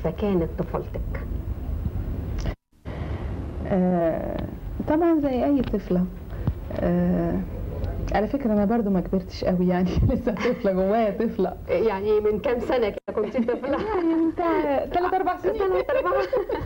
كيف كانت طفولتك؟ آه طبعا زي اي طفله آه على فكره انا برضو ما كبرتش قوي يعني لسه طفله جوايا طفله يعني من كام سنه كده كنت طفله؟ يعني بتاع ثلاث اربع سنين ثلاث اربع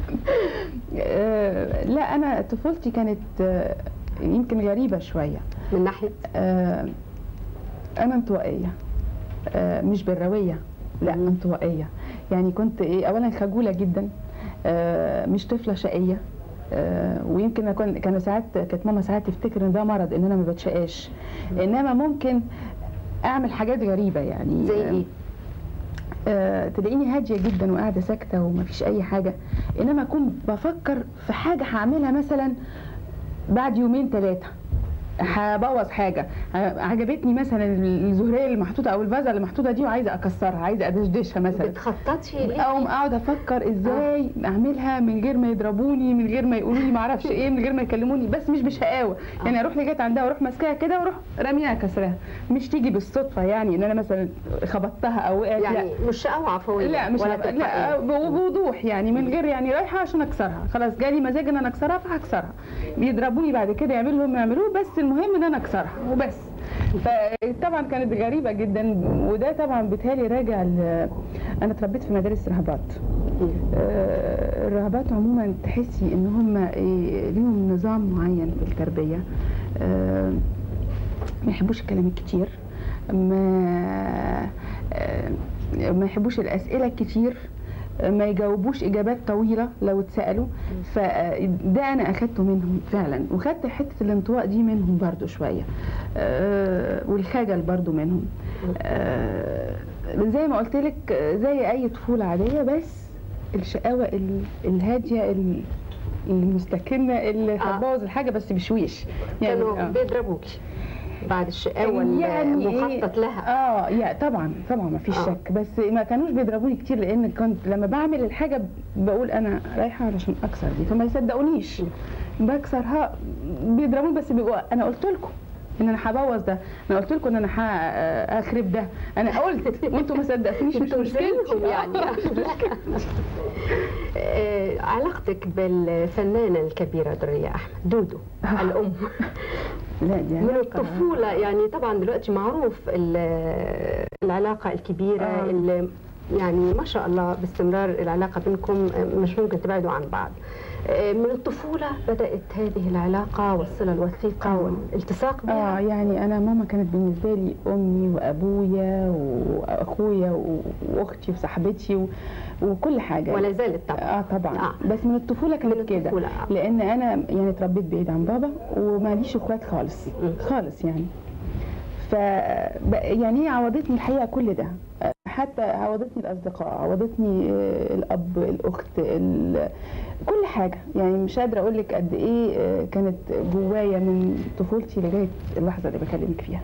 آه لا انا طفولتي كانت آه يمكن غريبه شويه من ناحيه آه انا انطوائيه آه مش برويه لا مم. انطوائيه يعني كنت ايه اولا خجوله جدا آه مش طفله شقيه آه ويمكن أكون كانوا ساعات كانت ماما ساعات تفتكر ان ده مرض ان انا ما بتشقاش انما ممكن اعمل حاجات غريبه يعني زي ايه؟ آه تلاقيني هاديه جدا وقاعده ساكته ومفيش اي حاجه انما اكون بفكر في حاجه هعملها مثلا بعد يومين ثلاثه هبوظ حاجه ع- عجبتني مثلا الزهريه اللي محطوطه او الفازه اللي محطوطه دي وعايزه اكسرها عايزه ادشدشها مثلا بتخططي ليه؟ اقوم اقعد افكر ازاي اعملها من غير ما يضربوني من غير ما يقولوا لي ما اعرفش ايه من غير ما يكلموني بس مش بشقاوه يعني اروح لغايه عندها واروح ماسكاها كده واروح راميها كسرها مش تيجي بالصدفه يعني ان انا مثلا خبطتها او وقعت لا يعني مش شقاوة عفوية لا مش ولا هبقى- لا تلقائية. ب- بوضوح يعني من غير يعني رايحه عشان اكسرها خلاص جالي مزاج ان انا اكسرها فهكسرها بيضربوني بعد كده يعملوا اللي هم يعملوه بس المهم ان انا اكسرها وبس فطبعا كانت غريبه جدا وده طبعا بالتالي راجع ل- انا اتربيت في مدارس رهبات آه، الرهبات عموما تحسي ان هم إيه، ليهم نظام معين في التربيه آه، ما يحبوش الكلام الكتير ما آه، ما يحبوش الاسئله الكتير ما يجاوبوش اجابات طويله لو اتسالوا فده انا اخدته منهم فعلا وخدت حته الانطواء دي منهم برضو شويه آه، والخجل برضو منهم آه، زي ما قلت لك زي اي طفوله عاديه بس الشقاوه ال- الهاديه ال- المستكنه اللي آه. هتبوظ الحاجه بس بشويش كانوا آه. بيضربوكي بعد الشقاوة يعني إيه؟ المخطط لها اه يا طبعا طبعا ما فيش آه. شك بس ما كانوش بيضربوني كتير لان كنت لما بعمل الحاجه بقول انا رايحه علشان اكسر دي فما يصدقونيش بكسرها بيضربوني بس بيبقوا انا قلت لكم ان انا هبوظ ده انا قلت لكم ان انا هخرب ده انا قلت وانتوا ما صدقتونيش مش انتوا مشكلتي زيهم يعني آه، علاقتك بالفنانة الكبيرة درية أحمد دودو الأم لا دي من علاقة- الطفولة يعني طبعا دلوقتي معروف ال- العلاقة الكبيرة آه. اللي يعني ما شاء الله باستمرار العلاقة بينكم مش ممكن تبعدوا عن بعض آه، من الطفولة بدأت هذه العلاقة والصلة الوثيقة آه. والالتصاق اه بها يعني انا ماما كانت بالنسبه لي امي وابويا واخويا و- واختي وصاحبتي و... وكل حاجه ولا زالت طبعا اه طبعا آه. آه. بس من الطفوله من كانت كده الطفولة آه. لان انا يعني اتربيت بعيد عن بابا وماليش اخوات خالص مم. خالص يعني ف ب- يعني هي عوضتني الحقيقه كل ده آه، حتى عوضتني الاصدقاء عوضتني آه، الاب الاخت ال... كل حاجه يعني مش قادره اقول لك قد ايه آه، كانت جوايا من طفولتي لغايه اللحظه اللي بكلمك فيها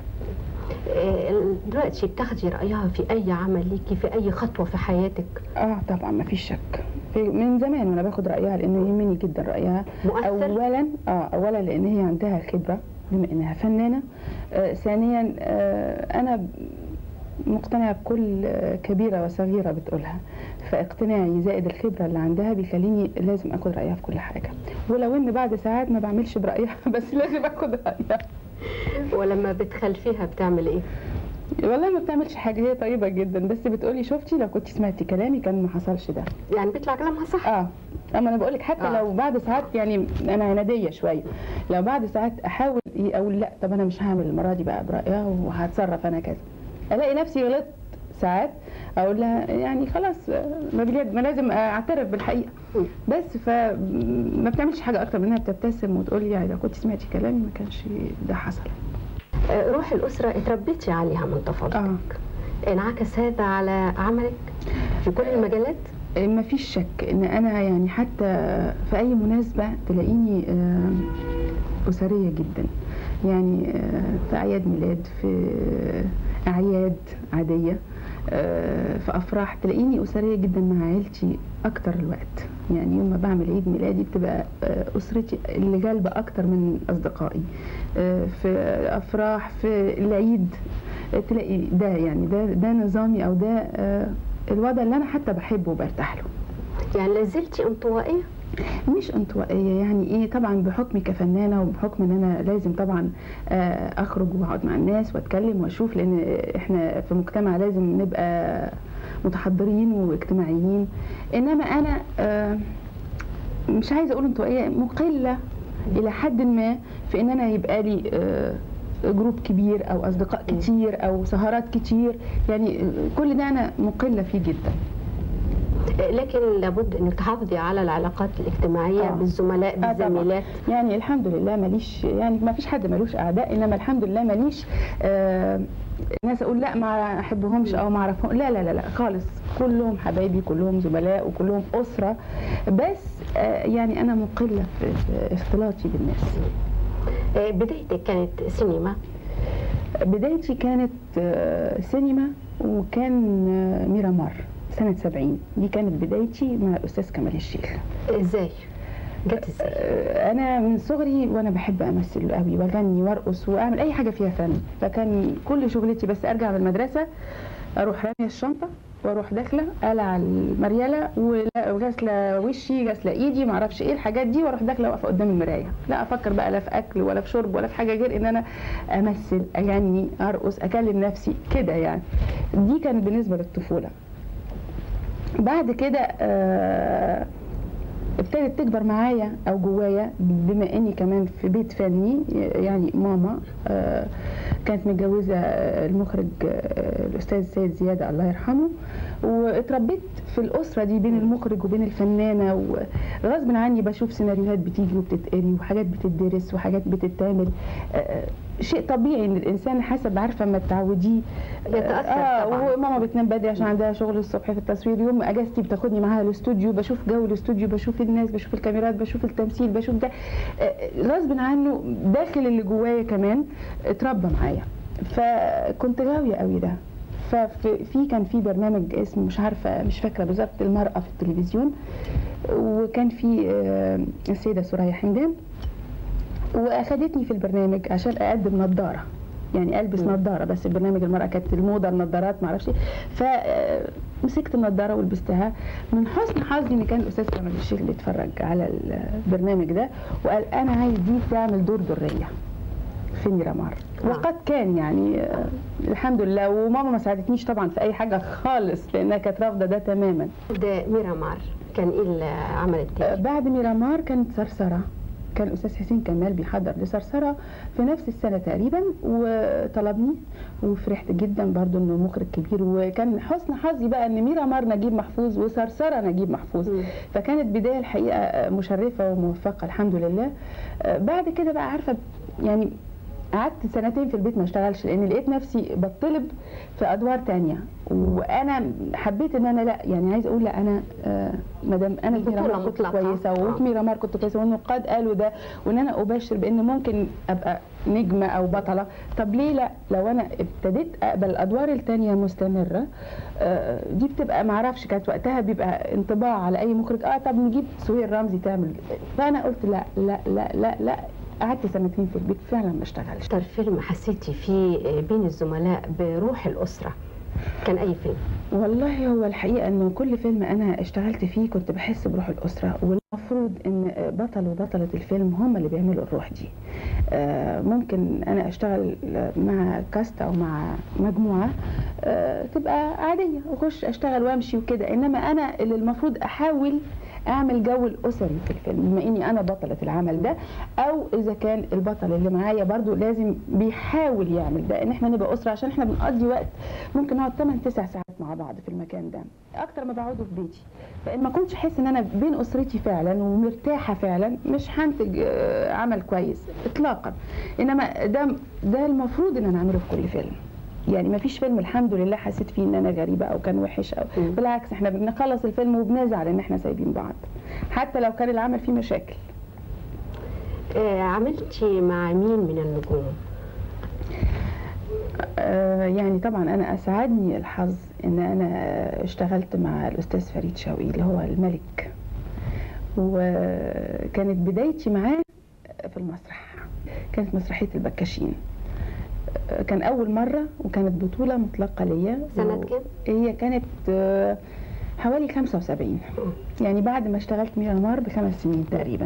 آه، دلوقتي بتاخدي رأيها في أي عمل ليكي في أي خطوة في حياتك اه طبعا ما فيش شك في من زمان وانا باخد رايها لانه يهمني جدا رايها مؤثر اولا اه اولا لان هي عندها خبره بما انها فنانه آه ثانيا آه انا ب- مقتنعه بكل آه، كبيره وصغيره بتقولها فاقتناعي زائد الخبره اللي عندها بيخليني لازم اخد رايها في كل حاجه ولو ان بعد ساعات ما بعملش برايها بس لازم اخد رايها ولما بتخلفيها بتعمل إيه؟ والله ما بتعملش حاجه هي طيبه جدا بس بتقولي شفتي لو كنت سمعتي كلامي كان ما حصلش ده يعني بيطلع كلامها صح اه اما انا بقول لك حتى آه. آه. لو بعد ساعات يعني انا عناديه شويه لو بعد ساعات احاول إيه اقول لا طب انا مش هعمل المره دي بقى برايها وهتصرف انا كذا الاقي نفسي غلطت ساعات اقول لها يعني خلاص آه، ما باليد ما لازم اعترف بالحقيقه مم. بس فما بتعملش حاجه اكتر من انها بتبتسم وتقول لي يعني لو كنت سمعتي كلامي ما كانش ده حصل آه، روح الأسرة اتربيتي عليها من طفولتك اه انعكس هذا على عملك في كل المجالات ما فيش شك ان انا يعني حتى في اي مناسبه تلاقيني آه، اسريه جدا يعني آه، في اعياد ميلاد في اعياد عاديه آه، في افراح تلاقيني اسريه جدا مع عيلتي اكتر الوقت يعني يوم ما بعمل عيد ميلادي بتبقى آه، اسرتي اللي جالبه اكتر من اصدقائي آه، في افراح في العيد آه، تلاقي ده يعني ده ده نظامي او ده آه، الوضع اللي انا حتى بحبه وبرتاح له يعني لازلتي انطوائيه مش انطوائيه يعني ايه طبعا بحكمي كفنانه وبحكم ان انا لازم طبعا آه، اخرج واقعد مع الناس واتكلم واشوف لان احنا في مجتمع لازم نبقى متحضرين واجتماعيين انما انا آه، مش عايزه اقول انطوائيه مقله الى حد ما في ان انا يبقى لي آه، جروب كبير او اصدقاء كتير او سهرات كتير يعني آه، كل ده انا مقله فيه جدا لكن لابد انك تحافظي على العلاقات الاجتماعيه آه. بالزملاء آه طبعاً. بالزميلات يعني الحمد لله ماليش يعني ما فيش حد ملوش اعداء انما الحمد لله ماليش آه ناس اقول لا ما احبهمش او ما اعرفهم لا لا لا لا خالص كلهم حبايبي كلهم زملاء وكلهم اسره بس آه يعني انا مقله في, في اختلاطي بالناس آه، بدايتك كانت سينما بدايتي كانت آه سينما وكان آه ميرامار سنه 70 دي كانت بدايتي مع الاستاذ كمال الشيخ ازاي جت ازاي آه، انا من صغري وانا بحب امثل قوي واغني وارقص واعمل اي حاجه فيها فن فكان كل شغلتي بس ارجع من المدرسه اروح راميه الشنطه واروح داخله قلع المريله ولا- وغاسله وشي غاسله ايدي ما اعرفش ايه الحاجات دي واروح داخله واقفه قدام المرايه لا افكر بقى لا في اكل ولا في شرب ولا في حاجه غير ان انا امثل اغني ارقص اكلم نفسي كده يعني دي كانت بالنسبه للطفوله بعد كده آه ابتدت تكبر معايا او جوايا بما اني كمان في بيت فني يعني ماما آه، كانت متجوزه آه، المخرج آه، الاستاذ سيد زياده الله يرحمه واتربيت في الاسره دي بين المخرج وبين الفنانه وغصب عني بشوف سيناريوهات بتيجي وبتتقري وحاجات بتدرس وحاجات بتتعمل آه، شيء طبيعي ان الانسان حسب عارفه ما تعوديه يتأثر اه طبعاً. وماما بتنام بدري عشان عندها شغل الصبح في التصوير يوم اجازتي بتاخدني معاها الاستوديو بشوف جو الاستوديو بشوف الناس بشوف الكاميرات بشوف التمثيل بشوف ده آه، غصب عنه داخل اللي جوايا كمان اتربى معايا فكنت غاويه قوي ده ففي في- كان في برنامج اسمه مش عارفه مش فاكره بالظبط المراه في التلفزيون وكان في آه، السيده سوريا حمدان واخدتني في البرنامج عشان اقدم نظاره يعني البس مم. نظاره بس البرنامج المراه كانت الموضه النظارات ما اعرفش فمسكت النظاره ولبستها من حسن حظي ان كان الاستاذ كمال الشيخ بيتفرج على البرنامج ده وقال انا عايز دي تعمل دور دريه في ميرامار آه. وقد كان يعني آه، الحمد لله وماما ما ساعدتنيش طبعا في اي حاجه خالص لانها كانت رافضه ده تماما ده ميرامار كان ايه اللي عملت آه، تاني؟ بعد ميرامار كانت صرصرة كان الأستاذ حسين كمال بيحضر لصرصرة في نفس السنة تقريبا وطلبني وفرحت جدا برضو انه مخرج كبير وكان حسن حظي بقى ان ميرامار نجيب محفوظ وصرصرة نجيب محفوظ مم. فكانت بداية الحقيقة مشرفة وموفقة الحمد لله آه، بعد كده بقى عارفة يعني قعدت سنتين في البيت ما اشتغلش لان لقيت نفسي بطلب في ادوار تانية وانا حبيت ان انا لا يعني عايز اقول لا انا آه مادام انا في بطولة ميرامار كنت مطلقة. كويسه آه. وفي ميرامار كنت كويسه والنقاد قالوا ده وان انا ابشر بان ممكن ابقى نجمه او بطله طب ليه لا لو انا ابتديت اقبل الادوار التانية مستمره آه دي بتبقى معرفش كانت وقتها بيبقى انطباع على اي مخرج اه طب نجيب سهير رمزي تعمل فانا قلت لا لا لا لا لا قعدت سنتين في البيت فعلا ما اشتغلش اكتر فيلم حسيتي فيه بين الزملاء بروح الاسره كان اي فيلم؟ والله هو الحقيقة انه كل فيلم انا اشتغلت فيه كنت بحس بروح الاسرة والمفروض ان بطل وبطلة الفيلم هم اللي بيعملوا الروح دي آه، ممكن انا اشتغل مع كاست او مع مجموعة آه، تبقى عادية اخش اشتغل وامشي وكده انما انا اللي المفروض احاول اعمل جو الاسري في الفيلم بما اني انا بطلة العمل ده او اذا كان البطل اللي معايا برضو لازم بيحاول يعمل ده ان احنا نبقى اسره عشان احنا بنقضي وقت ممكن نقعد 8 9 ساعات مع بعض في المكان ده اكتر ما بقعده في بيتي فان ما كنتش احس ان انا بين اسرتي فعلا ومرتاحه فعلا مش هنتج آه، عمل كويس اطلاقا انما ده ده المفروض ان انا اعمله في كل فيلم يعني ما فيش فيلم الحمد لله حسيت فيه ان انا غريبه او كان وحش او مم. بالعكس احنا بنخلص الفيلم وبنزعل ان احنا سايبين بعض حتى لو كان العمل فيه مشاكل آه عملتي مع مين من النجوم؟ آه، يعني طبعا انا اسعدني الحظ ان انا اشتغلت مع الاستاذ فريد شوقي اللي هو الملك وكانت بدايتي معاه في المسرح كانت مسرحيه البكاشين آه، كان اول مره وكانت بطوله مطلقه ليا سنة و- كام؟ هي كانت آه، حوالي 75 يعني بعد ما اشتغلت ميرامار بخمس سنين تقريبا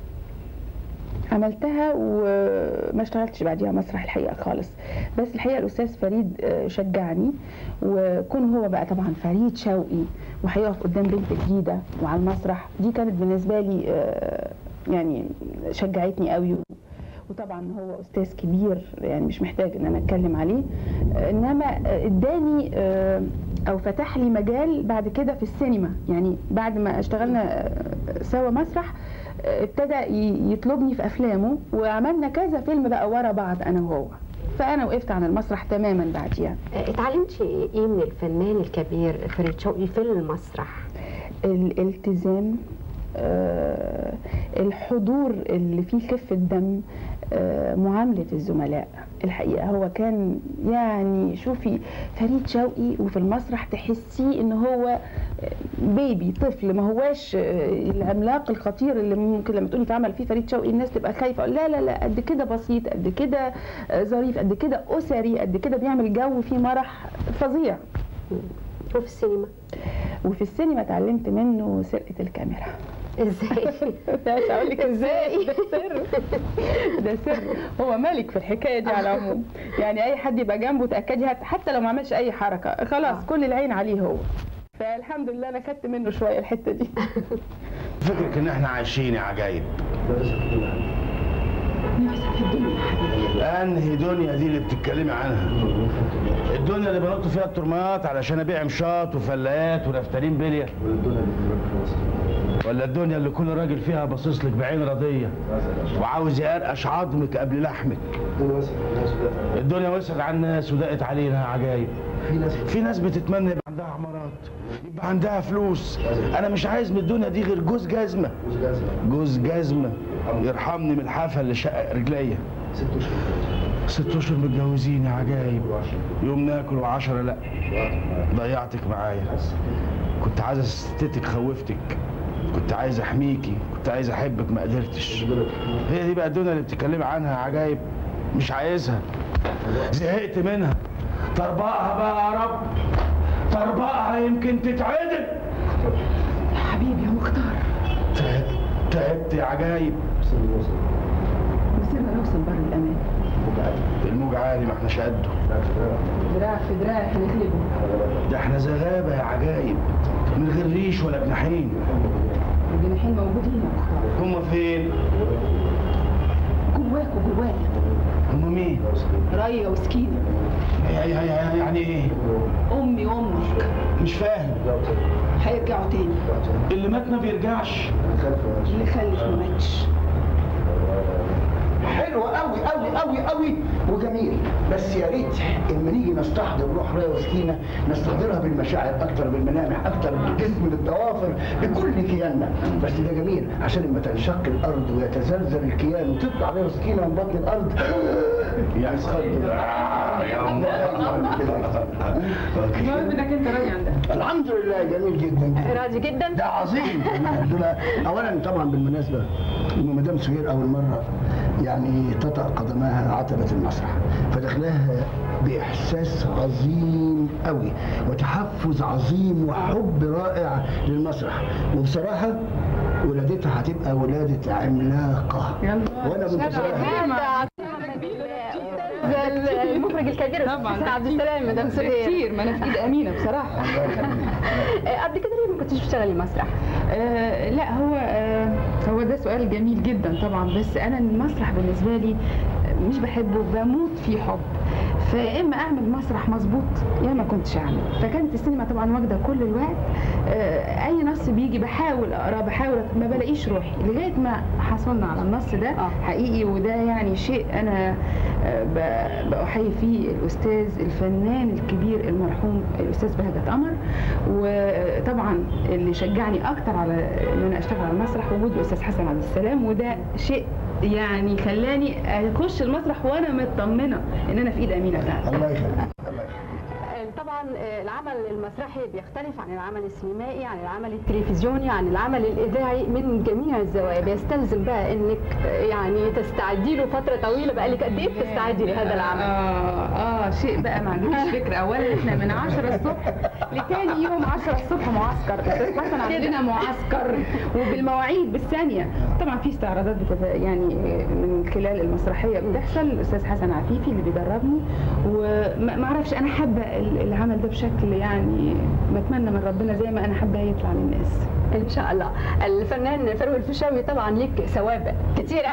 عملتها وما اشتغلتش بعديها مسرح الحقيقه خالص بس الحقيقه الاستاذ فريد آه، شجعني وكون هو بقى طبعا فريد شوقي وهيقف قدام بنت جديده وعلى المسرح دي كانت بالنسبه لي آه، يعني شجعتني قوي وطبعا هو استاذ كبير يعني مش محتاج ان انا اتكلم عليه آه، انما آه، اداني آه، او فتح لي مجال بعد كده في السينما يعني بعد ما اشتغلنا آه، سوا مسرح آه، ابتدى ي- يطلبني في افلامه وعملنا كذا فيلم بقى ورا بعض انا وهو فانا وقفت عن المسرح تماما بعديها آه، اتعلمتي ايه من الفنان الكبير فريد شوقي في المسرح الالتزام آه، الحضور اللي فيه خفة دم آه، معاملة الزملاء الحقيقة هو كان يعني شوفي فريد شوقي وفي المسرح تحسيه ان هو آه، بيبي طفل ما هواش آه، العملاق الخطير اللي ممكن لما تقولي اتعمل فيه فريد شوقي الناس تبقى خايفة لا لا لا قد كده بسيط قد كده آه، ظريف قد كده أسري قد كده بيعمل جو فيه مرح فظيع وفي السينما وفي السينما اتعلمت منه سرقة الكاميرا ازاي مش هقول لك ازاي ده سر ده سر هو ملك في الحكايه دي على العموم يعني اي حد يبقى جنبه تاكدي هت- حتى لو ما عملش اي حركه خلاص كل العين عليه هو فالحمد لله انا خدت منه شويه الحته دي فكرك ان احنا عايشين يا عجايب نفسك في الدنيا يا حبيبي انهي دنيا دي اللي بتتكلمي عنها الدنيا اللي بنط فيها الترمات علشان ابيع مشاط وفلايات ونفتالين بليه ولا الدنيا اللي كل راجل فيها باصص لك بعين رضيه وعاوز يقرقش عظمك قبل لحمك الدنيا وسعت على الناس وضاقت علينا يا عجايب في ناس بتتمنى يبقى عندها عمارات يبقى عندها فلوس انا مش عايز من الدنيا دي غير جوز جزمه جوز جزمه يرحمني من الحافه اللي شقق رجليا ست اشهر متجوزين يا عجايب يوم ناكل وعشرة لا ضيعتك معايا كنت عايز استتك خوفتك كنت عايز احميكي كنت عايز احبك ما قدرتش هي دي بقى الدنيا اللي بتتكلمي عنها يا عجايب مش عايزها زهقت منها طربقها بقى يا رب طربقها يمكن تتعدل يا حبيبي يا مختار تعبت تعبت يا عجايب مسيرنا نوصل بر الامان الموج عالي ما احناش قده دراع في دراع هنغلبه ده احنا زغابه يا عجايب من غير ريش ولا جناحين الجناحين موجودين يا مختار هما فين؟ جواك وجواك هما مين؟ ريا وسكينه يا- يا- يا- يعني ايه؟ امي وامك مش فاهم هيرجعوا تاني اللي مات ما بيرجعش اللي خلف ما ماتش حلو قوي قوي قوي قوي وجميل بس يا ريت اما نيجي نستحضر روح ريا وسكينه نستحضرها بالمشاعر اكتر بالملامح اكتر بالجسم بالضوافر بكل كياننا بس ده جميل عشان لما تنشق الارض ويتزلزل الكيان وتطلع ريا وسكينه من بطن الارض يا اسخد المهم انك انت راضي عن ده الحمد لله جميل جدا راضي جدا ده عظيم دول اولا طبعا بالمناسبه إن مدام سهير اول مره يعني تطأ قدماها عتبه المسرح فدخلها باحساس عظيم قوي وتحفز عظيم وحب رائع للمسرح وبصراحه ولادتها هتبقى ولاده عملاقه يلا. وانا منتظرها ده المخرج الكبير طبعاً. الأستاذ عبد السلام مدام سهير كتير ما انا في ايد امينه بصراحه آه، قبل كده ليه ما كنتش بتشتغلي مسرح؟ آه لا هو آه هو ده سؤال جميل جدا طبعا بس انا المسرح بالنسبه لي مش بحبه بموت فيه حب فيا اما اعمل مسرح مظبوط يا ما كنتش اعمل فكانت السينما طبعا واخده كل الوقت آه اي نص بيجي بحاول اقراه بحاول ما بلاقيش روحي لغايه ما حصلنا على النص ده آه. حقيقي وده يعني شيء انا آه، ب- بأحيي فيه الاستاذ الفنان الكبير المرحوم الاستاذ بهجت قمر وطبعا اللي شجعني اكتر على ان انا اشتغل على المسرح وجود الاستاذ حسن عبد السلام وده شيء يعني خلاني اخش المسرح وانا مطمنه ان انا في ايد امينه فعلا الله يخليك الله يخليك آه، طبعا طبعا آه، العمل المسرحي بيختلف عن العمل السينمائي عن العمل التلفزيوني عن العمل الاذاعي من جميع الزوايا بيستلزم بقى انك آه، يعني تستعدي له فتره طويله بقى لك قد ايه بتستعدي لهذا العمل اه اه شيء بقى ما عنديش فكره اولا احنا من 10 الصبح لتاني يوم 10 الصبح معسكر استاذ حسن عندنا معسكر وبالمواعيد بالثانيه طبعا في استعراضات بتت... يعني من خلال المسرحيه بتحصل الاستاذ حسن عفيفي اللي بيدربني وما اعرفش انا حابه ال- العمل ده بشكل يعني بتمنى من ربنا زي ما انا حابه يطلع للناس ان شاء الله الفنان فاروق الفيشاوي طبعا ليك سوابق كتيره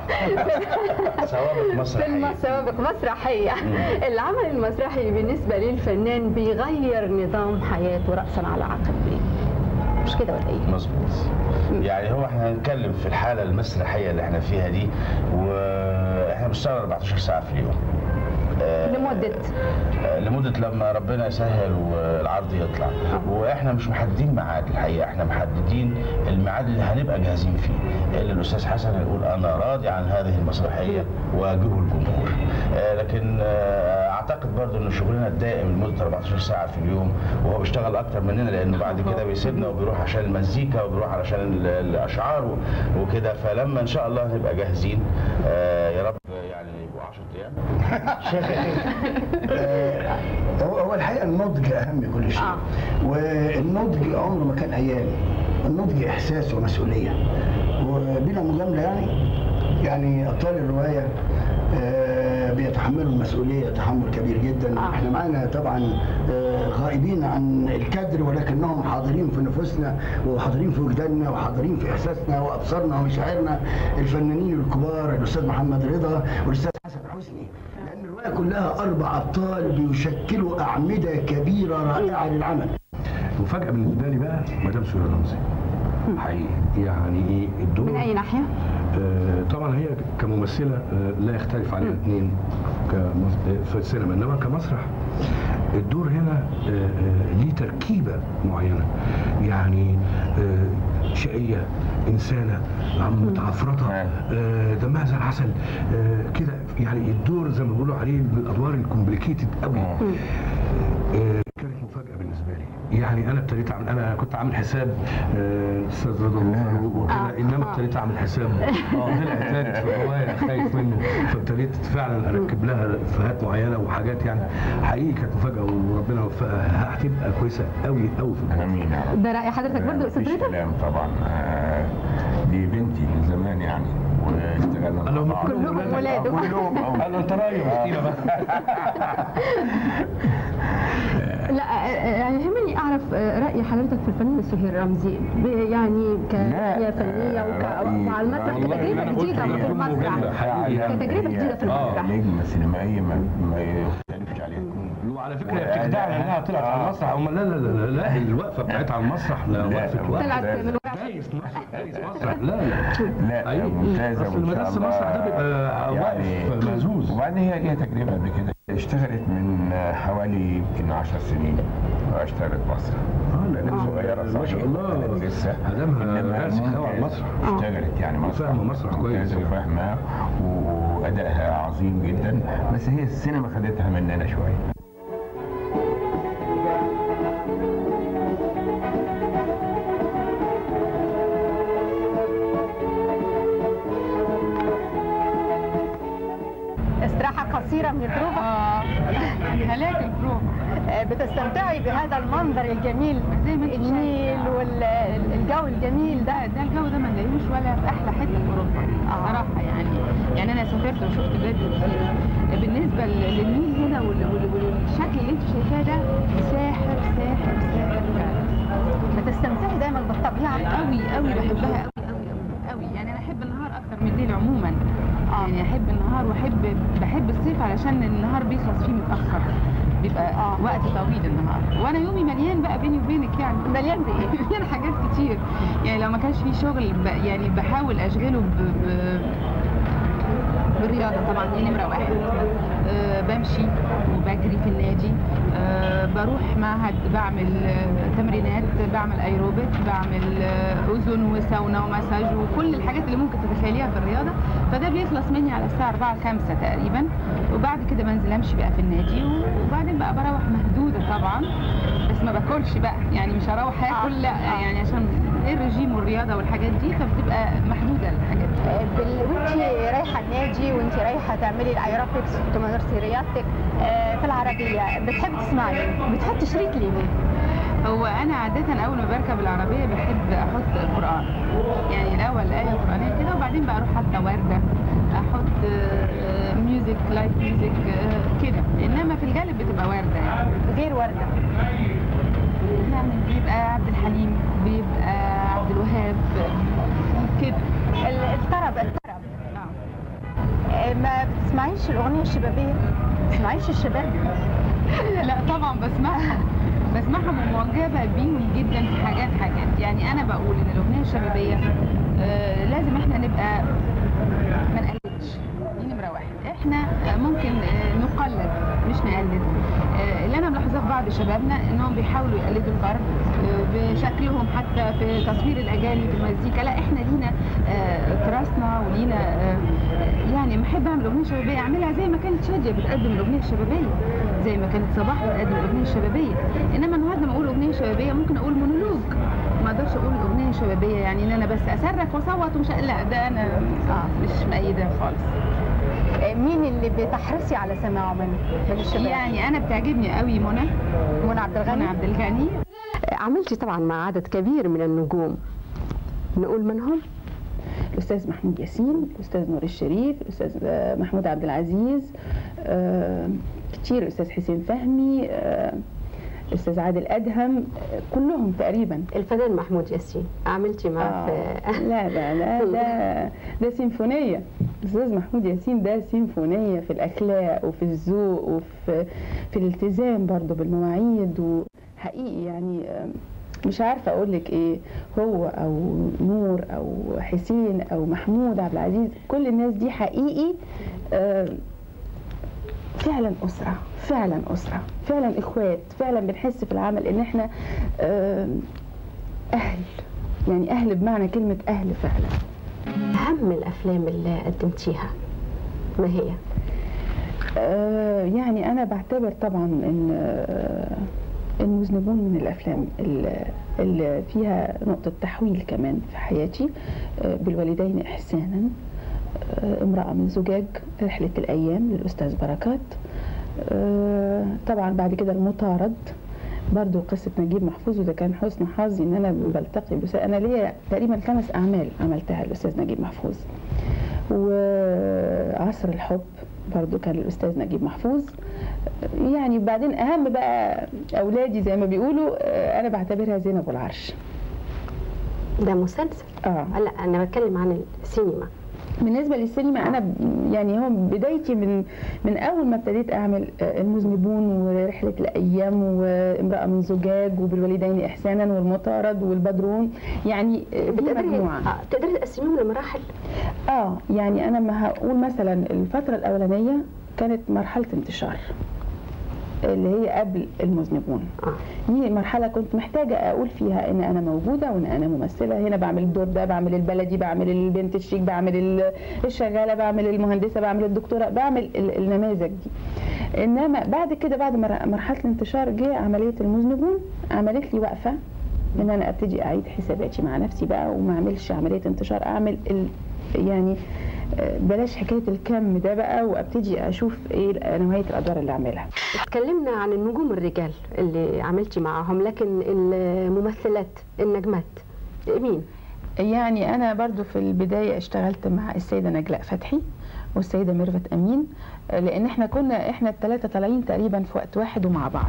سوابق في مسرحية الم- سوابق مسرحيه العمل المسرحي بالنسبه للفنان بيغير نظام حياته راسا على عقب مش كده ولا ايه؟ مظبوط يعني هو احنا هنتكلم في الحالة المسرحية اللي احنا فيها دي واحنا بنشتغل 14 ساعة في اليوم آه، لمده آه، لمدة لما ربنا يسهل والعرض يطلع واحنا مش محددين ميعاد الحقيقة احنا محددين الميعاد اللي هنبقى جاهزين فيه اللي الاستاذ حسن يقول انا راضي عن هذه المسرحية واجهه الجمهور آه، لكن آه، اعتقد برضو ان شغلنا الدائم لمدة 14 ساعة في اليوم وهو بيشتغل اكتر مننا لانه بعد كده بيسيبنا وبيروح عشان المزيكا وبيروح علشان ال- الاشعار و- وكده فلما ان شاء الله نبقى جاهزين آه، يا رب يعني يبقوا 10 ايام آه، هو هو الحقيقه النضج اهم كل شيء آه. والنضج عمره ما كان ايام النضج احساس ومسؤوليه وبلا مجامله يعني يعني ابطال الروايه آه، بيتحملوا المسؤوليه تحمل كبير جدا آه. احنا معانا طبعا آه، غائبين عن الكادر ولكنهم حاضرين في نفوسنا وحاضرين في وجداننا وحاضرين في احساسنا وابصارنا ومشاعرنا الفنانين الكبار الاستاذ محمد رضا والاستاذ حسن حسني لان الروايه كلها اربع ابطال بيشكلوا اعمده كبيره رائعه للعمل مفاجأة بالنسبة لي بقى مدام سوريا رمزي حقيقي يعني ايه الدور من اي ناحيه؟ آه طبعا هي كممثلة آه لا يختلف عليها اثنين كمس- آه، في السينما انما كمسرح الدور هنا آه آه ليه تركيبة معينة يعني آه شقية إنسانة عم متعفرطة آه دمها زي العسل آه كده يعني الدور زي ما بيقولوا عليه من الأدوار الكومبليكيتد قوي آه، كانت مفاجأة بالنسبة لي يعني أنا ابتديت أعمل أنا كنت عامل حساب آه، أستاذ رضا وفاروق وكده إنما ابتديت أعمل حساب اه طلع ثالث في الرواية خايف منه فابتديت فعلا أركب لها إفيهات معينة وحاجات يعني حقيقي كانت مفاجأة وربنا وفقها هتبقى كويسة قوي قوي في البطولة. امين يا رب ده راي حضرتك برضه استاذ مفيش رضا؟ كلام طبعا آه، دي بنتي من زمان يعني واشتغلنا مع هم بعض. كلهم كلهم ولاده. كلهم أو- قالوا أنت رأيي وكتيبة بقى لا آه، يعني يهمني اعرف آه، راي حضرتك في الفنان سهير رمزي ب- يعني كناحيه فنيه رأيي- ومع المسرح والله كتجربه أنا قلت جديده هي في المسرح مجلة حقيقي. كتجربه جديده في آه، المسرح نجمة سينمائية ما ما يختلفش عليها وعلى فكرة هي بتخدعنا إنها طلعت على المسرح هم لا لا لا لا الوقفة بتاعتها على المسرح لا لا، وقفة وقت طلعت من ورا دايس مسرح دايس مسرح لا لا لا أيوة. ممتازة أصل وإن شاء المدرسة الله المسرح ده بيبقى واقف مهزوز. وبعدين هي ليها تجربة قبل كده اشتغلت من حوالي يمكن 10 سنين واشتغلت مسرح اه لا كانت صغيرة ما صحيح شاء الله كانت لسه هدمها إنما راسك قوي على ممتازة. المسرح اشتغلت يعني مسرح وفاهمة مسرح كويس. ممتازة وفاهمة وأدائها عظيم جدا بس هي السينما خدتها مننا شوية استراحه قصيره من البروفه اه هلاك البروف آه، بتستمتعي بهذا المنظر الجميل زي ما انت النيل شايفة. والجو الجميل ده ده ده الجو ده ما نلاقيهوش ولا في احلى حته في اوروبا آه. صراحه يعني يعني انا سافرت وشفت بلاد كتير بالنسبه لل- للنيل هنا وال- وال- والشكل اللي انت شايفاه ده ساحر ساحر ساحر فعلا بتستمتعي دايما بالطبيعه قوي قوي بحبها قوي قوي قوي قوي يعني انا احب النهار اكتر من الليل عموما آه. يعني احب النهار واحب بحب الصيف علشان النهار بيخلص فيه متاخر بيبقى آه. وقت طويل النهار وانا يومي مليان بقى بيني وبينك يعني مليان بايه؟ مليان حاجات كتير يعني لو ما كانش في شغل ب... يعني بحاول اشغله ب... ب... بالرياضه طبعا دي نمره واحد أه بمشي وبجري في النادي أه بروح معهد بعمل آه، تمرينات بعمل ايروبيك بعمل آه، اذن وساونا ومساج وكل الحاجات اللي ممكن تتخيليها في الرياضه فده بيخلص مني على الساعه 4 5 تقريبا وبعد كده بنزل امشي بقى في النادي وبعدين بقى بروح مهدوده طبعا بس ما باكلش بقى يعني مش هروح اكل لا يعني عشان الرجيم والرياضه والحاجات دي فبتبقى محدوده الحاجات دي بال... وانت رايحه النادي وانت رايحه تعملي الايروبكس وتمارسي رياضتك آه، في العربيه بتحب تسمعي مين؟ بتحطي شريط لمين؟ هو انا عاده اول ما بركب العربيه بحب احط القران يعني الاول ايه قرانيه كده وبعدين بقى اروح حاطه ورده احط آه، ميوزك لايت ميوزك آه، كده انما في الغالب بتبقى ورده يعني غير ورده يعني بيبقى عبد الحليم بيبقى عبد الوهاب كده ال- الطرب الطرب آه، ما بتسمعيش الاغنيه الشبابيه؟ ما بتسمعيش الشباب؟ لا طبعا بسمعها بسمعها ومعجبه بيهم جدا في حاجات حاجات يعني انا بقول ان الاغنيه الشبابيه آه لازم احنا نبقى ما نقلدش دي نمره واحد احنا آه، ممكن آه نقلد مش نقلد آه اللي انا ملاحظاه في بعض شبابنا انهم بيحاولوا يقلدوا الغرب آه بشكلهم حتى في تصوير الاغاني في المزيكا لا احنا لينا آه تراثنا ولينا آه يعني ما احب اعمل اغنيه شبابيه اعملها زي ما كانت شاديه بتقدم الاغنيه الشبابيه زي ما كانت صباح بتقدم الاغنيه الشبابيه انما النهارده لما اقول اغنيه شبابيه ممكن اقول مونولوج ما اقدرش اقول اغنيه شبابيه يعني ان انا بس اصرخ واصوت ومش لا ده انا اه مش مأيده خالص آه، مين اللي بتحرصي على سماعه من من الشباب؟ يعني انا بتعجبني قوي منى منى عبد منى الغني عبد الغني عملتي طبعا مع عدد كبير من النجوم نقول منهم الاستاذ محمود ياسين الاستاذ نور الشريف الاستاذ آه، محمود عبد العزيز آه، كتير الاستاذ حسين فهمي آه، الاستاذ عادل ادهم آه، كلهم تقريبا الفنان محمود ياسين عملتي معاه آه في لا لا لا ده ده سيمفونية الأستاذ محمود ياسين ده سيمفونية في الأخلاق وفي الذوق وفي في الالتزام برضه بالمواعيد وحقيقي يعني آم، مش عارفة أقول لك إيه هو أو نور أو حسين أو محمود عبد العزيز كل الناس دي حقيقي آم، فعلا أسرة فعلا أسرة فعلا إخوات فعلا بنحس في العمل إن إحنا آم، أهل يعني أهل بمعنى كلمة أهل فعلا اهم الافلام اللي قدمتيها ما هي آه، يعني أنا بعتبر طبعا إن آه، المذنبون من الأفلام اللي- اللي فيها نقطة تحويل كمان في حياتي آه، بالوالدين إحسانا آه، امرأة من زجاج رحلة الأيام للأستاذ بركات آه، طبعا بعد كده المطارد برضو قصة نجيب محفوظ وده كان حسن حظي ان انا بلتقي بس انا ليا تقريبا خمس اعمال عملتها الاستاذ نجيب محفوظ وعصر الحب برضو كان الاستاذ نجيب محفوظ يعني بعدين اهم بقى اولادي زي ما بيقولوا آه، انا بعتبرها زينب والعرش ده مسلسل اه لا انا بتكلم عن السينما بالنسبه للسينما انا ب- يعني هو بدايتي من من اول ما ابتديت اعمل آه، المذنبون ورحله الايام وامراه من زجاج وبالوالدين احسانا والمطارد والبدرون يعني آه، في بتقدري مجموعه آه، تقدري تقسميهم لمراحل اه يعني انا ما هقول مثلا الفتره الاولانيه كانت مرحله انتشار اللي هي قبل المذنبون اه دي مرحلة كنت محتاجة أقول فيها إن أنا موجودة وإن أنا ممثلة هنا بعمل الدور ده بعمل البلدي بعمل البنت الشيك بعمل ال- الشغالة بعمل المهندسة بعمل الدكتورة بعمل ال- النماذج دي إنما بعد كده بعد مر- مرحلة الانتشار جه عملية المذنبون عملت لي وقفة إن أنا أبتدي أعيد حساباتي مع نفسي بقى وما أعملش عملية انتشار أعمل ال يعني آه، بلاش حكاية الكم ده بقى وأبتدي أشوف إيه نوعية الأدوار اللي أعملها اتكلمنا عن النجوم الرجال اللي عملتي معاهم لكن الممثلات النجمات مين يعني انا برضو في البدايه اشتغلت مع السيده نجلاء فتحي والسيده ميرفت امين لان احنا كنا احنا الثلاثه طالعين تقريبا في وقت واحد ومع بعض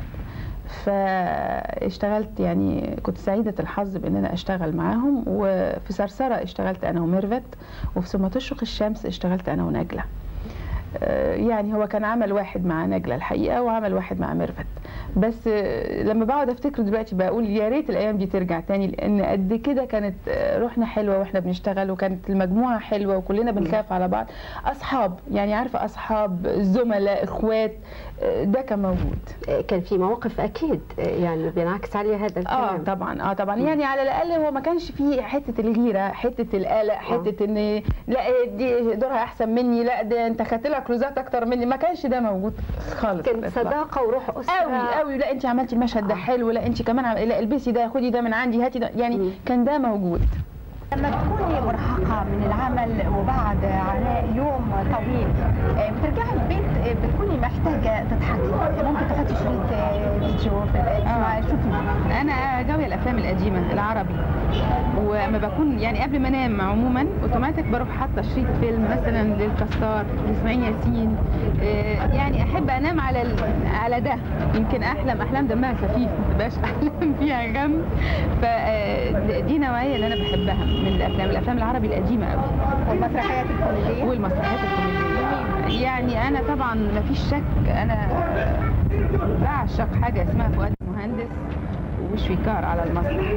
فاشتغلت يعني كنت سعيدة الحظ بان انا اشتغل معاهم وفي صرصرة اشتغلت انا وميرفت وفي ثم تشرق الشمس اشتغلت انا ونجلة آه، يعني هو كان عمل واحد مع نجلة الحقيقة وعمل واحد مع ميرفت بس آه، لما بقعد افتكره دلوقتي بقول يا ريت الايام دي ترجع تاني لان قد كده كانت آه، روحنا حلوه واحنا بنشتغل وكانت المجموعه حلوه وكلنا بنخاف على بعض اصحاب يعني عارفه اصحاب زملاء اخوات آه، ده كان موجود كان في مواقف اكيد يعني بينعكس عليها هذا اه الكلام طبعا اه طبعا يعني على الاقل هو ما كانش فيه حته الغيره حته القلق حته ان لا دي دورها احسن مني لا ده انت خدت لها كروزات اكتر مني ما كانش ده موجود خالص كان إطلاقاً. صداقه وروح اسره قوي قوي لا انت عملتي المشهد ده حلو لا انت كمان عم... لا البسي ده خدي ده من عندي هاتي ده يعني مم. كان ده موجود لما تكوني مرهقة من العمل وبعد عناء يوم طويل آه، بترجعي البيت آه، بتكوني محتاجة تضحكي ممكن تحطي شريط آه، فيديو في تسمعي شوفي انا غاويه الافلام القديمه العربي وما بكون يعني قبل ما انام عموما اوتوماتيك بروح حاطه شريط فيلم مثلا للكسار لاسماعيل ياسين آه، يعني احب انام على ال- على ده يمكن احلم احلام دمها خفيف ما تبقاش احلام فيها غم فدي نوعيه اللي انا بحبها من الافلام الافلام العربي القديمه قوي والمسرحيات الكوميدية والمسرحيات الكوميديه يعني انا طبعا ما فيش شك انا بعشق حاجه اسمها فؤاد المهندس وشويكار على المسرح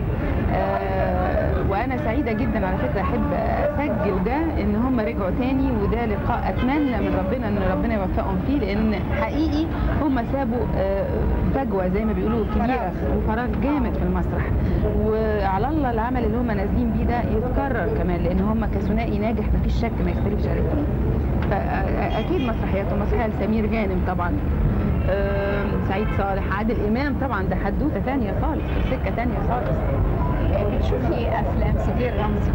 آه وانا سعيده جدا على فكره احب اسجل ده ان هم رجعوا تاني وده لقاء اتمنى من ربنا ان ربنا يوفقهم فيه لان حقيقي هم سابوا آه فجوه زي ما بيقولوا كبيره وفراغ جامد في المسرح وعلى الله العمل اللي هم نازلين بيه ده يتكرر كمان لان هم كثنائي ناجح مفيش شك ما يختلفش عليه فاكيد مسرحياتهم مسرحيه لسمير غانم طبعا آم، سعيد صالح عادل امام طبعا ده حدوته ثانيه خالص سكه ثانيه خالص آه، بتشوفي أفلام سمير رمزي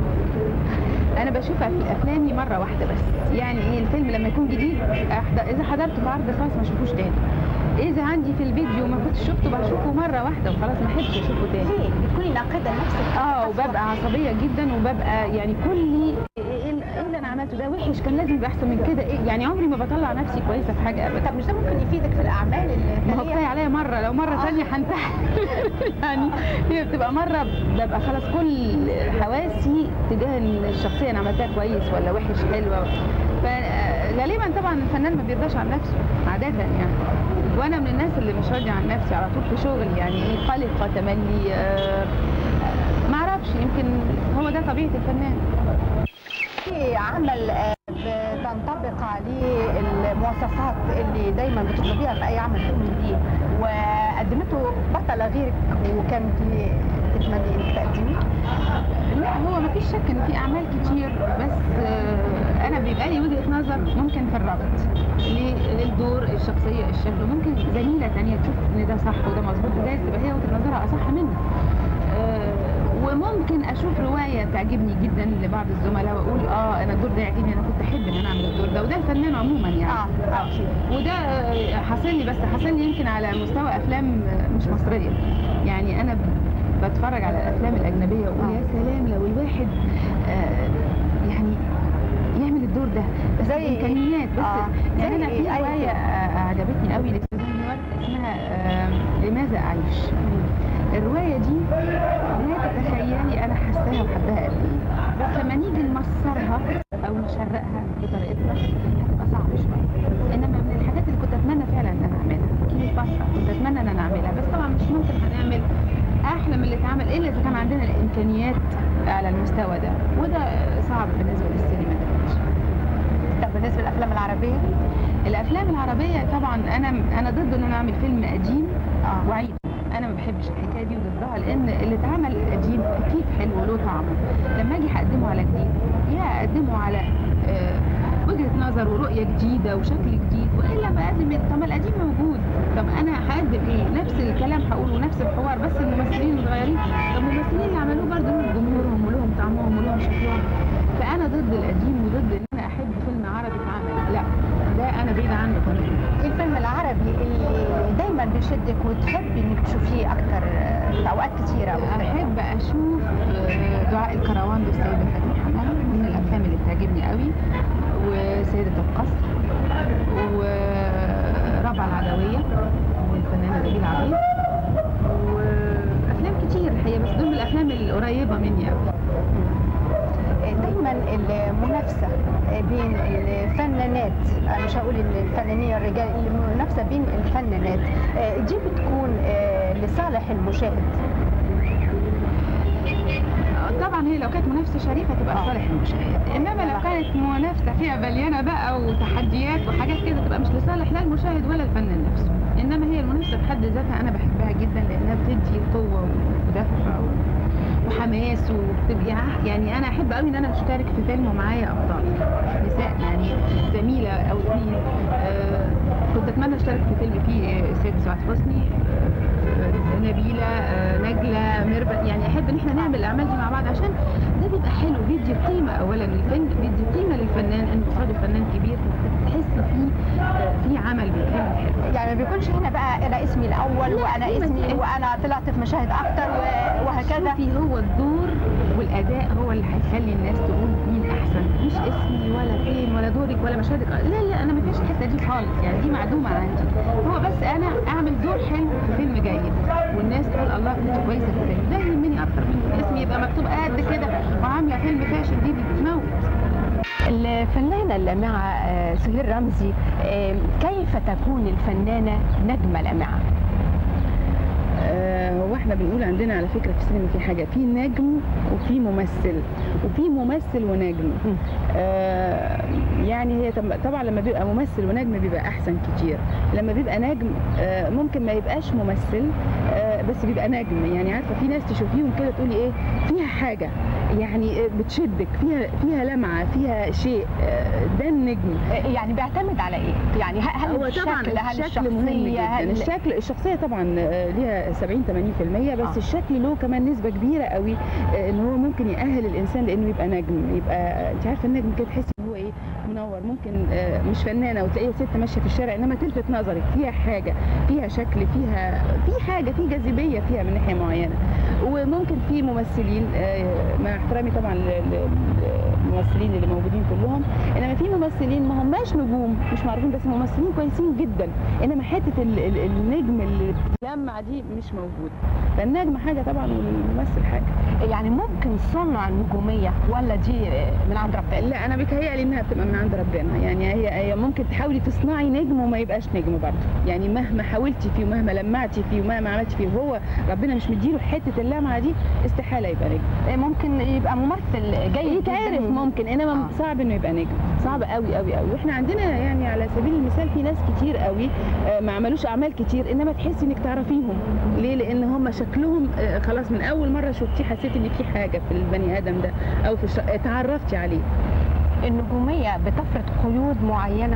انا بشوفها في افلامي مره واحده بس يعني ايه الفيلم لما يكون جديد أحضر اذا حضرته في عرض خاص ما اشوفوش تاني اذا عندي في الفيديو ما كنتش شفته بشوفه مره واحده وخلاص ما احبش اشوفه تاني ليه؟ بتكوني ناقدة لنفسك اه وببقى عصبيه جدا وببقى يعني كل ايه إيه اللي انا عملته ده وحش كان لازم يبقى احسن من كده إيه يعني عمري ما بطلع نفسي كويسه في حاجه ابدا طب مش ده ممكن يفيدك في الأعمال ما هو كفايه التالية؟ عليا مره لو مره ثانيه هنتحر يعني هي بتبقى مره ببقى خلاص كل حواسي تجاه إن الشخصيه انا عملتها كويس ولا وحش حلوه فغالبا طبعا الفنان ما بيرضاش عن نفسه عاده يعني وانا من الناس اللي مش راضيه عن نفسي على طول في شغلي يعني ايه قلقه تملي آه، ما اعرفش يمكن هو ده طبيعه الفنان في عمل آه، بتنطبق عليه المواصفات اللي دايما بتطلبيها في اي عمل تؤمن بيه وقدمته بطلة غيرك وكانت تتمني انك تقدميه لا هو ما فيش شك ان في اعمال كتير بس آه، انا بيبقى لي وجهه نظر ممكن في الربط ل- للدور الشخصيه الشكل ممكن زميله تانية تشوف ان ده صح وده مظبوط وجايز تبقى هي وجهه نظرها اصح مني آه، وممكن اشوف روايه تعجبني جدا لبعض الزملاء واقول اه انا الدور ده يعجبني انا كنت احب ان انا اعمل الدور ده وده الفنان عموما يعني اه اه وده آه، حاصل لي بس حاصل لي يمكن على مستوى افلام آه، مش مصريه يعني انا ب- بتفرج على الافلام الاجنبيه واقول يا سلام لو الواحد آه، يعني يعمل الدور ده بس زي إيه؟ امكانيات بس آه، يعني زي انا إيه؟ في أيوة. روايه آه، عجبتني قوي لسوزان نيويورك اسمها آه، لماذا اعيش الروايه دي لا تتخيلي انا حاساها وحباها قد ايه بس لما نيجي نمصرها او نشرقها بطريقتنا هتبقى صعبه شويه انما من الحاجات اللي كنت اتمنى فعلا ان انا اعملها كليوباترا كنت اتمنى ان انا اعملها بس طبعا مش ممكن هنعمل احلى من اللي اتعمل الا اذا كان عندنا الامكانيات على المستوى ده وده صعب بالنسبه للسينما دلوقتي طب بالنسبة للأفلام العربية الافلام العربيه طبعا انا انا ضد ان انا اعمل فيلم قديم آه. واعيده انا ما بحبش الحكايه دي وضدها لان اللي اتعمل قديم اكيد حلو وله طعمه لما اجي اقدمه على جديد يا اقدمه على آه، وجهه نظر ورؤيه جديده وشكل جديد والا بقدم طب ما القديم موجود طب انا هقدم ايه نفس الكلام هقوله ونفس الحوار بس الممثلين متغيرين طب الممثلين اللي عملوه برضه لهم جمهورهم ولهم طعمهم ولهم شكلهم فانا ضد القديم وضد ان انا احب فيلم عربي اتعمل لا ده انا بعيده عنه تماما ايه الفيلم العربي اللي دايما بيشدك وتحبي انك تشوفيه اكتر آه، في اوقات كتيرة احب اشوف آه، دعاء الكروان للسيده فاطمه حمامه من الافلام اللي بتعجبني قوي وسيده القصر وربع العدويه والفنانه نبيل عبيد وافلام كتير الحقيقه بس دول من الافلام القريبه مني قوي آه، دايما المنافسة بين الفنانات أنا مش هقول الفنانين الرجال المنافسه بين الفنانات آه، دي بتكون آه، لصالح المشاهد طبعا هي لو كانت منافسه شريفه تبقى آه. لصالح المشاهد انما لو كانت منافسه فيها بليانه بقى وتحديات وحاجات كده تبقى مش لصالح لا المشاهد ولا الفنان نفسه انما هي المنافسه بحد ذاتها انا بحبها جدا لانها بتدي قوه ودفع و- وحماس وبتبقى يعني انا احب قوي ان انا اشترك في فيلم ومعايا ابطال نساء يعني زميله او اثنين آه كنت اتمنى اشترك في فيلم فيه آه، سيد سعاد حسني آه، نبيله آه، نجله ميرفت يعني احب ان احنا نعمل الاعمال دي مع بعض عشان ده بيبقى حلو بيدي قيمه اولا للفيلم بيدي قيمه للفنان انه قصاده فنان كبير تحس فيه آه، في عمل بيتعمل حلو يعني ما بيكونش هنا بقى انا اسمي الاول لا، وانا دي اسمي مسألة. وانا طلعت في مشاهد اكتر و- وهكذا شوفي هو الدور والاداء هو اللي هيخلي الناس تقول مين احسن مش اسمي ولا فين ولا دورك ولا مشاهدك لا لا انا ما فيش الحته دي خالص يعني دي معدومه عندي هو بس انا اعمل دور حلو في فيلم جيد والناس تقول الله انت كويسه في الفيلم ده يهمني اكتر من اسمي يبقى مكتوب قد كده وعامله فيلم فاشل دي بتموت الفنانة اللامعة آه، سهير رمزي آه، كيف تكون الفنانة نجمة لامعة؟ آه، هو احنا بنقول عندنا على فكره في السينما في حاجه في نجم وفي ممثل وفي ممثل ونجم آه يعني هي طب- طبعا لما بيبقى ممثل ونجم بيبقى احسن كتير لما بيبقى نجم آه ممكن ما يبقاش ممثل آه بس بيبقى نجم يعني عارفه في ناس تشوفيهم كده تقولي ايه فيها حاجه يعني آه، بتشدك فيها فيها لمعه فيها شيء آه ده النجم آه، يعني بيعتمد على ايه؟ يعني ه- هل هو طبعا الشكل هل الشكل مهم الشخصية جدا هل الشكل الشخصيه طبعا آه، ليها 70 80% بس آه. آه. الشكل له كمان نسبه كبيره قوي آه، ان هو ممكن يأهل الانسان لانه يبقى نجم يبقى انت عارفه النجم كده تحسي ان هو ايه منور ممكن آه، مش فنانه وتلاقيها ست ماشيه في الشارع انما تلفت نظرك فيها حاجه فيها شكل فيها في حاجه في جاذبيه فيها من ناحيه معينه وممكن في ممثلين آه، مع احترامي طبعا لل- للممثلين اللي موجودين كلهم انما في ممثلين ما هماش نجوم مش معروفين بس ممثلين كويسين جدا انما حته ال- ال- النجم اللي بتلمع دي مش موجود فالنجم حاجه طبعا والممثل حاجه يعني ممكن صنع النجومية ولا دي آه، من عند ربنا؟ لا انا بيتهيألي انها بتبقى من عند ربنا يعني هي هي ممكن تحاولي تصنعي نجم وما يبقاش نجم برضه يعني مهما حاولتي فيه ومهما لمعتي فيه ومهما عملتي فيه وهو ربنا مش مديله حته اللمعه دي استحاله يبقى نجم آه، ممكن يبقى ممثل جيد يتعرف جداً. ممكن انما آه. صعب انه يبقى نجم صعب قوي قوي قوي واحنا عندنا يعني على سبيل المثال في ناس كتير قوي آه، ما عملوش اعمال كتير انما تحسي انك تعرفيهم ليه لان هم شكلهم آه، خلاص من اول مره شفتيه حسيت ان في حاجه في البني ادم ده او في الش... اتعرفتي عليه النجومية بتفرض قيود معينة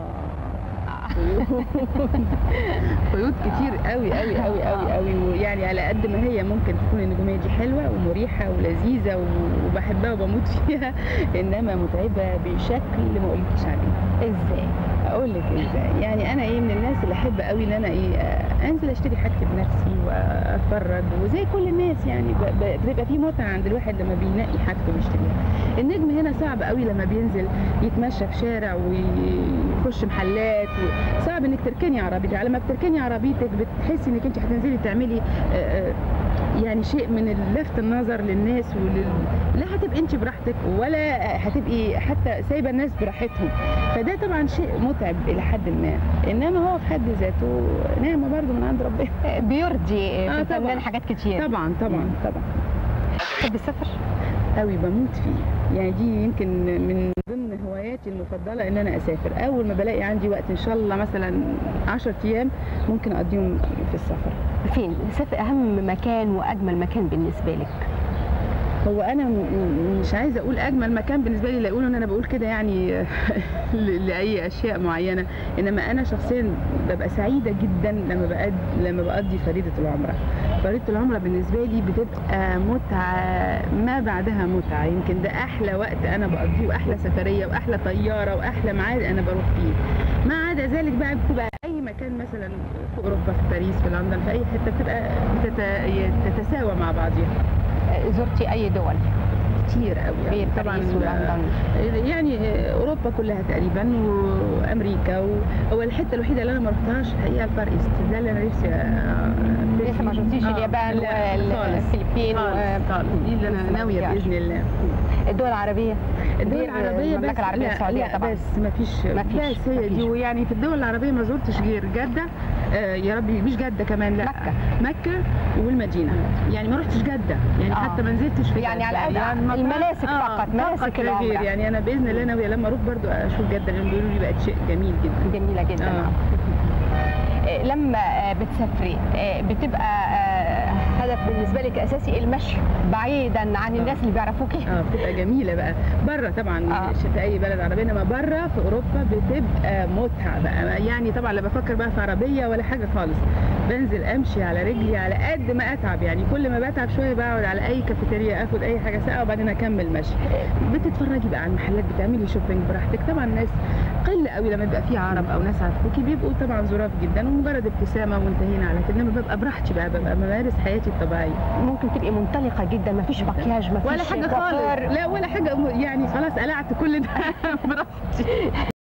قيود كتير قوي قوي قوي قوي قوي ويعني على قد ما هي ممكن تكون النجوميه دي حلوه ومريحه ولذيذه و- وبحبها وبموت فيها انما متعبه بشكل ما اقولكش عليه ازاي؟ اقول لك ازاي يعني انا ايه من الناس اللي احب قوي ان انا ايه آه، انزل اشتري حاجتي بنفسي واتفرج وزي كل الناس يعني ب- ب- بتبقى في متعه عند الواحد لما بينقي حاجته ويشتريها النجم هنا صعب قوي لما بينزل يتمشى في شارع ويخش محلات و- صعب انك تركني عربيتك على ما بتركني عربيتك بتحسي انك انت هتنزلي تعملي آه، آه، يعني شيء من لفت النظر للناس ولل... لا هتبقي انت براحتك ولا هتبقي حتى سايبه الناس براحتهم فده طبعا شيء متعب الى حد ما انما هو في حد ذاته نعمه برضو من عند ربنا آه، بيرضي آه، آه، في الفنان طبعاً. حاجات كتير طبعا طبعا طبعا تحب السفر؟ قوي بموت فيه يعني دي يمكن من ضمن هواياتي المفضله ان انا اسافر اول ما بلاقي عندي وقت ان شاء الله مثلا 10 ايام ممكن اقضيهم في السفر فين؟ سافر اهم مكان واجمل مكان بالنسبة لك هو انا م- م- مش عايزه اقول اجمل مكان بالنسبه لي لا يقولوا ان انا بقول كده يعني ل- لاي اشياء معينه انما انا شخصيا ببقى سعيده جدا لما بقضي لما بقضي فريضه العمره فريضه العمره بالنسبه لي بتبقى متعه ما بعدها متعه يمكن ده احلى وقت انا بقضيه واحلى سفريه واحلى طياره واحلى ميعاد انا بروح فيه ما عدا ذلك بقى بتبقى اي مكان مثلا في اوروبا في باريس في لندن في اي حته بتبقى بتت- تتساوى مع بعضها آه، زرتي اي دول؟ كتير قوي غير باريس ولندن يعني اوروبا كلها تقريبا وامريكا و- هو الحته الوحيده اللي انا ما رحتهاش الحقيقه الفار ايست ده اللي انا نفسي أ- لسه ما شفتيش آه، اليابان لا، خالص والفلبين خالص خالص دي اللي لسه انا ما ناويه رحتيهاش. باذن الله الدول العربيه الدول غير العربيه المملكه بس العربيه لا السعوديه لا طبعا بس ما فيش مفيش- بس هي مفيش. دي ويعني في الدول العربيه ما زرتش غير جده آه يا ربي مش جده كمان لا مكة. مكه والمدينه يعني ما رحتش جده يعني آه. حتى ما نزلتش في يعني جدة. على قد ما- المناسك آه، فقط، مناسك لا غير العمرة. يعني انا باذن الله ناويه لما اروح برضو اشوف جده لان بيقولوا لي بقت شيء جميل جدا جميله جدا آه. آه، لما آه، بتسافري آه، بتبقى آه، هدف بالنسبه لك اساسي المشي بعيدا عن الناس اللي بيعرفوكي اه بتبقى جميله بقى بره طبعا آه. مش في اي بلد عربيه انما بره في اوروبا بتبقى متعه بقى يعني طبعا لا بفكر بقى في عربيه ولا حاجه خالص بنزل امشي على رجلي على قد ما اتعب يعني كل ما بتعب شويه بقعد على اي كافيتيريا اخد اي حاجه ساقعه وبعدين اكمل مشي بتتفرجي بقى على المحلات بتعملي شوبينج براحتك طبعا الناس قل قوي لما يبقى في عرب او ناس عارفوكي بيبقوا طبعا ظراف جدا ومجرد ابتسامه وانتهينا على كده انما ببقى براحتي بقى ببقى بمارس حياتي الطبيعيه ممكن تبقي منطلقه جدا ما فيش مكياج ما فيش ولا حاجه خالص لا ولا حاجه يعني خلاص قلعت كل ده براحتي